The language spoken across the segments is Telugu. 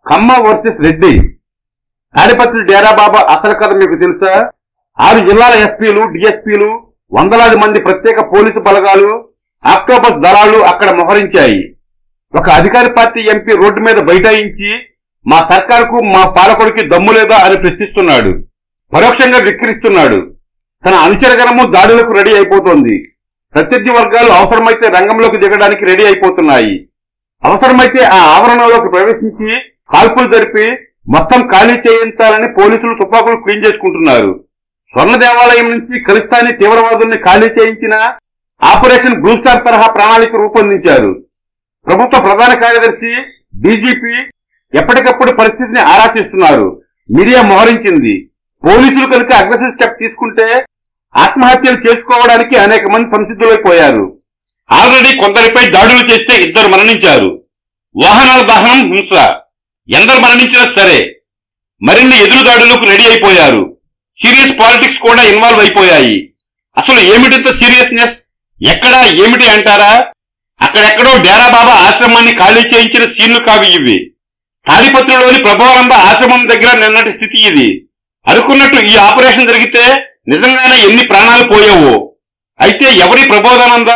ఖమ్మ వర్సెస్ రెడ్డి తాడిపత్రి డేరా బాబా అసలు కథ మీకు తెలుసా ఆరు జిల్లాల ఎస్పీలు డిఎస్పీలు వందలాది మంది ప్రత్యేక పోలీసు బలగాలు ఆక్టోపస్ దళాలు అక్కడ మోహరించాయి ఒక అధికార పార్టీ ఎంపీ రోడ్డు మీద బైఠాయించి మా సర్కారుకు మా పాలకుడికి దమ్ము లేదా అని ప్రశ్నిస్తున్నాడు పరోక్షంగా విక్రిస్తున్నాడు తన అనుచరగణము దాడులకు రెడీ అయిపోతోంది ప్రత్యర్థి వర్గాలు అవసరమైతే రంగంలోకి దిగడానికి రెడీ అయిపోతున్నాయి అవసరమైతే ఆ ఆవరణలోకి ప్రవేశించి కాల్పులు జరిపి మొత్తం ఖాళీ చేయించాలని పోలీసులు తుపాకులు క్లీన్ చేసుకుంటున్నారు స్వర్ణ దేవాలయం నుంచి ఖలిస్తానీ తీవ్రవాదుల్ని ఖాళీ చేయించిన ఆపరేషన్ బ్లూ స్టార్ తరహా ప్రణాళిక రూపొందించారు ప్రభుత్వ ప్రధాన కార్యదర్శి డీజీపీ ఎప్పటికప్పుడు పరిస్థితిని ఆరా తీస్తున్నారు మీడియా మోహరించింది పోలీసులు కనుక అగ్రెసివ్ స్టెప్ తీసుకుంటే ఆత్మహత్యలు చేసుకోవడానికి అనేక మంది సంసిద్ధులైపోయారు ఆల్రెడీ కొందరిపై దాడులు చేస్తే ఇద్దరు మరణించారు వాహనాల దహనం హింస ఎందరు మరణించినా సరే మరిన్ని ఎదురు దాడులకు రెడీ అయిపోయారు సీరియస్ పాలిటిక్స్ కూడా ఇన్వాల్వ్ అయిపోయాయి అసలు ఏమిటింత సీరియస్నెస్ ఎక్కడా ఏమిటి అంటారా అక్కడెక్కడో డేరా బాబా ఆశ్రమాన్ని ఖాళీ చేయించిన సీన్లు కావి ఇవి తాడిపత్రిలోని ప్రభావరంభ ఆశ్రమం దగ్గర నిన్నటి స్థితి ఇది అనుకున్నట్టు ఈ ఆపరేషన్ జరిగితే నిజంగానే ఎన్ని ప్రాణాలు పోయావో అయితే ఎవరి ప్రబోధానంద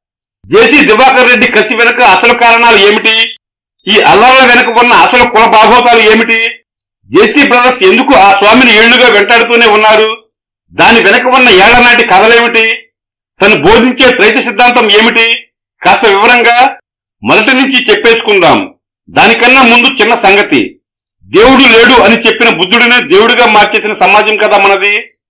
జేసీ దివాకర్ రెడ్డి కసి వెనుక అసలు కారణాలు ఏమిటి ఈ అల్లర్ల వెనుక ఉన్న అసలు కుల బాగోతాలు ఏమిటి జేసీ బ్రదర్స్ ఎందుకు ఆ స్వామిని ఏళ్లుగా వెంటాడుతూనే ఉన్నారు దాని వెనుక ఉన్న ఏళ్లనాటి కథలేమిటి తను బోధించే త్రైత సిద్ధాంతం ఏమిటి కాస్త వివరంగా మొదటి నుంచి చెప్పేసుకుందాం దానికన్నా ముందు చిన్న సంగతి దేవుడు లేడు అని చెప్పిన బుద్ధుడినే దేవుడిగా మార్చేసిన సమాజం కదా మనది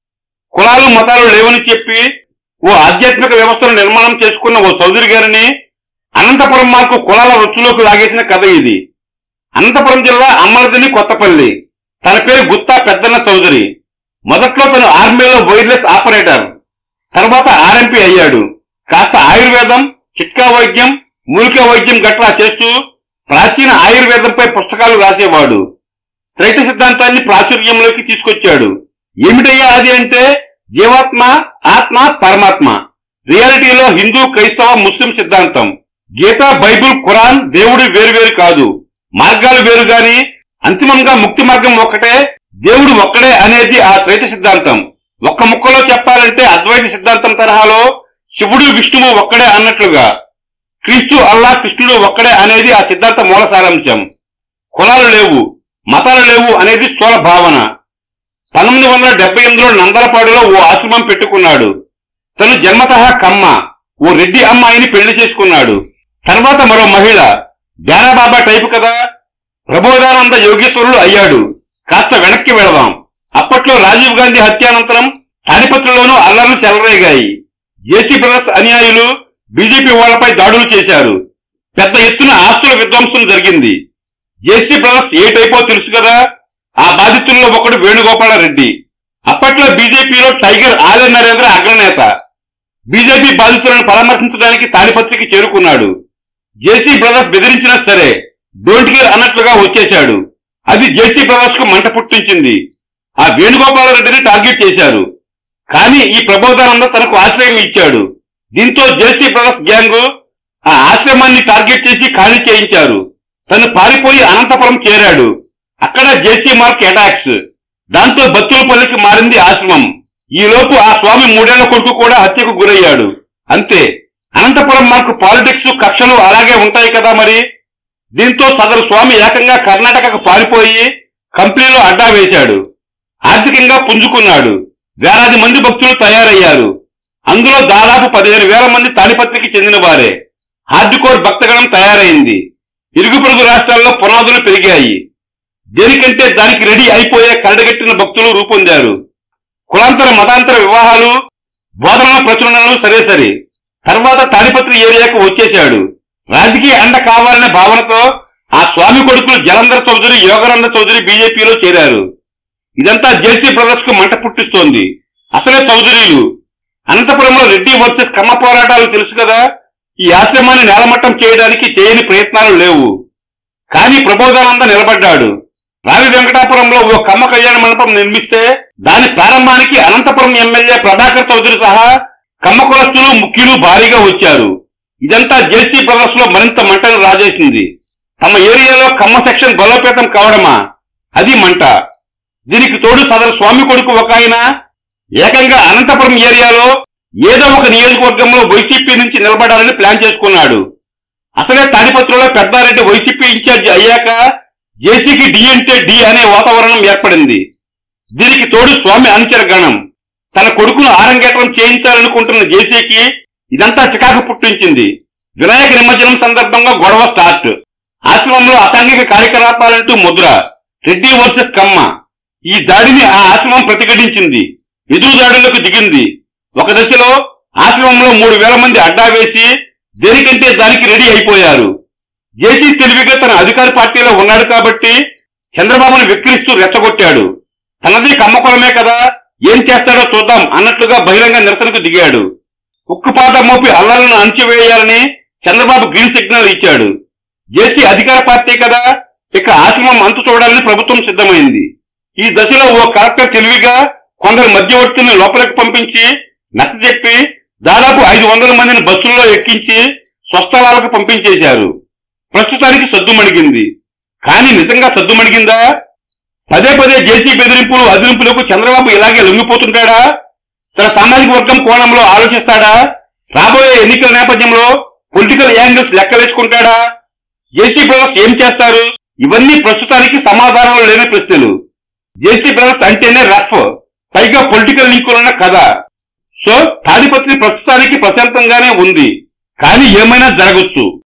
కులాలు మతాలు లేవని చెప్పి ఓ ఆధ్యాత్మిక వ్యవస్థను నిర్మాణం చేసుకున్న ఓ చౌదరి గారిని అనంతపురం మార్కు కులాల రొచ్చులోకి లాగేసిన కథ ఇది అనంతపురం జిల్లా అమ్మలదిని కొత్తపల్లి తన పేరు గుత్తా పెద్దన్న చౌదరి మొదట్లో తను ఆర్మీలో వైర్లెస్ ఆపరేటర్ తర్వాత ఆర్ఎంపీ అయ్యాడు కాస్త ఆయుర్వేదం చిట్కా వైద్యం మూలిక వైద్యం గట్రా చేస్తూ ప్రాచీన ఆయుర్వేదంపై పుస్తకాలు రాసేవాడు త్రైత సిద్ధాంతాన్ని ప్రాచుర్యంలోకి తీసుకొచ్చాడు ఏమిటయ్యా అది అంటే జీవాత్మ ఆత్మ పరమాత్మ రియాలిటీలో హిందూ క్రైస్తవ ముస్లిం సిద్ధాంతం గీత బైబిల్ ఖురాన్ దేవుడు వేరువేరు కాదు మార్గాలు వేరు గాని అంతిమంగా ముక్తి మార్గం ఒక్కటే దేవుడు ఒక్కడే అనేది ఆ త్రైత సిద్ధాంతం ఒక్క ముక్కలో చెప్పాలంటే అద్వైత సిద్ధాంతం తరహాలో శివుడు విష్ణువు ఒక్కడే అన్నట్లుగా క్రీస్తు అల్లా కృష్ణుడు ఒక్కడే అనేది ఆ సిద్ధాంత మూల సారాంశం కులాలు లేవు మతాలు లేవు అనేది స్థూల భావన పంతొమ్మిది వందల డెబ్బై ఎనిమిదిలో నందలపాడులో ఓ ఆశ్రమం పెట్టుకున్నాడు తను జన్మతః కమ్మ ఓ రెడ్డి అమ్మాయిని పెళ్లి చేసుకున్నాడు తర్వాత మరో మహిళ బాబా టైపు కదా ప్రబోధానంద యోగేశ్వరుడు అయ్యాడు కాస్త వెనక్కి వెళదాం అప్పట్లో రాజీవ్ గాంధీ హత్యానంతరం తాడిపత్రిలోనూ అల్లర్లు చెలరేగాయి జేసీ బ్రదర్స్ అనుయాయులు బీజేపీ వాళ్లపై దాడులు చేశారు పెద్ద ఎత్తున ఆస్తుల విధ్వంసం జరిగింది జేసీ బ్రదర్స్ ఏ టైపో తెలుసు కదా ఆ బాధితుల్లో ఒకడు వేణుగోపాలరెడ్డి అప్పట్లో బీజేపీలో టైగర్ ఆలయ నరేంద్ర అగ్రనేత బీజేపీ బాధితులను పరామర్శించడానికి తాడిపత్రికి చేరుకున్నాడు జేసీ బ్రదర్స్ బెదిరించినా సరే డోంట్ కేర్ అన్నట్లుగా వచ్చేశాడు అది జేసీ బ్రదర్స్ కు మంట పుట్టించింది ఆ వేణుగోపాలరెడ్డిని టార్గెట్ చేశారు కానీ ఈ ప్రబోధానంద తనకు ఆశ్రయం ఇచ్చాడు దీంతో జేసీ బ్రదర్స్ గ్యాంగ్ ఆ ఆశ్రమాన్ని టార్గెట్ చేసి ఖాళీ చేయించారు తను పారిపోయి అనంతపురం చేరాడు అక్కడ జేసీ మార్క్ అటాక్స్ దాంతో బత్తులపల్లికి మారింది ఆశ్రమం ఈ లోపు ఆ స్వామి మూడేళ్ల కొడుకు కూడా హత్యకు గురయ్యాడు అంతే అనంతపురం మార్కు పాలిటిక్స్ కక్షలు అలాగే ఉంటాయి కదా మరి దీంతో సదరు స్వామి ఏకంగా కర్ణాటకకు పారిపోయి కంపెనీలో అడ్డా వేశాడు ఆర్థికంగా పుంజుకున్నాడు వేలాది మంది భక్తులు తయారయ్యారు అందులో దాదాపు పదిహేను వేల మంది తాడిపత్రికి చెందిన వారే హార్డ్కోర్ భక్తగణం తయారైంది ఇరుగు పొరుగు రాష్ట్రాల్లో పునాదులు పెరిగాయి దేనికంటే దానికి రెడీ అయిపోయే కరడగట్టిన భక్తులు రూపొందారు కులాంతర మతాంతర వివాహాలు బోధనల ప్రచురణలు సరే సరే తర్వాత తాడిపత్రి ఏరియాకు వచ్చేశాడు రాజకీయ అండ కావాలనే భావనతో ఆ స్వామి కొడుకులు జలంధర్ చౌదరి యోగానంద చౌదరి బీజేపీలో చేరారు ఇదంతా జేసీ బ్రదర్స్ కు మంట పుట్టిస్తోంది అసలే చౌదరీలు అనంతపురంలో రెడ్డి వర్సెస్ కమ్మ పోరాటాలు తెలుసు కదా ఈ ఆశ్రమాన్ని నేలమట్టం చేయడానికి చేయని ప్రయత్నాలు లేవు కానీ ప్రబోధానంద నిలబడ్డాడు రావి వెంకటాపురంలో ఓ కమ్మ కళ్యాణ మండపం నిర్మిస్తే దాని ప్రారంభానికి అనంతపురం ఎమ్మెల్యే ప్రభాకర్ చౌదరి సహా కమ్మ కులస్తులు ముఖ్యులు భారీగా వచ్చారు ఇదంతా జేసీ బ్రదర్స్ లో మరింత మంటను రాజేసింది తమ ఏరియాలో కమ్మ సెక్షన్ బలోపేతం కావడమా అది మంట దీనికి తోడు సదరు స్వామి కొడుకు ఒక ఆయన ఏకంగా అనంతపురం ఏరియాలో ఏదో ఒక నియోజకవర్గంలో వైసీపీ నుంచి నిలబడాలని ప్లాన్ చేసుకున్నాడు అసలే తాడిపత్రిలో పెద్దారెడ్డి వైసీపీ ఇన్ఛార్జి అయ్యాక జేసీకి డి అంటే డి అనే వాతావరణం ఏర్పడింది దీనికి తోడు స్వామి అనుచర గణం తన కొడుకును ఆరంగేట్రం చేయించాలనుకుంటున్న జేసీకి ఇదంతా చికాకు పుట్టించింది వినాయక నిమజ్జనం సందర్భంగా గొడవ స్టార్ట్ ఆశ్రమంలో అసాంఘిక కార్యకలాపాలంటూ ముద్ర రెడ్డి వర్సెస్ కమ్మ ఈ దాడిని ఆ ఆశ్రమం ప్రతిఘటించింది ఎదురు దాడులకు దిగింది ఒక దశలో ఆశ్రమంలో మూడు వేల మంది అడ్డా వేసి దేనికంటే దానికి రెడీ అయిపోయారు జేసీ తెలివిగా తన అధికార పార్టీలో ఉన్నాడు కాబట్టి చంద్రబాబును వెక్కిరిస్తూ రెచ్చగొట్టాడు తనది కమ్మకులమే కదా ఏం చేస్తాడో చూద్దాం అన్నట్లుగా బహిరంగ నిరసనకు దిగాడు ఉక్కుపాట మోపి అల్లలను అణచివేయాలని చంద్రబాబు గ్రీన్ సిగ్నల్ ఇచ్చాడు జేసీ అధికార పార్టీ కదా ఇక ఆశ్రమం అంతు చూడాలని ప్రభుత్వం సిద్ధమైంది ఈ దశలో ఓ కలెక్టర్ తెలివిగా కొందరు మధ్యవర్తుల్ని లోపలికి పంపించి నచ్చజెప్పి దాదాపు ఐదు వందల మందిని బస్సుల్లో ఎక్కించి స్వస్థలాలకు పంపించేశారు ప్రస్తుతానికి సద్దుమణిగింది కానీ నిజంగా సద్దుమణిగిందా పదే పదే జేసీ బెదిరింపులు అదిరింపులకు చంద్రబాబు ఇలాగే లొంగిపోతుంటాడా తన సామాజిక వర్గం కోణంలో ఆలోచిస్తాడా రాబోయే ఎన్నికల నేపథ్యంలో పొలిటికల్ యాంగిల్స్ లెక్కలేసుకుంటాడా జేసీ బ్రదర్స్ ఏం చేస్తారు ఇవన్నీ ప్రస్తుతానికి సమాధానాలు లేని ప్రశ్నలు జేసీ బ్రదర్స్ అంటేనే రఫ్ పైగా పొలిటికల్ లింకులున్న కథ సో తాడిపత్రి ప్రస్తుతానికి ప్రశాంతంగానే ఉంది కానీ ఏమైనా జరగచ్చు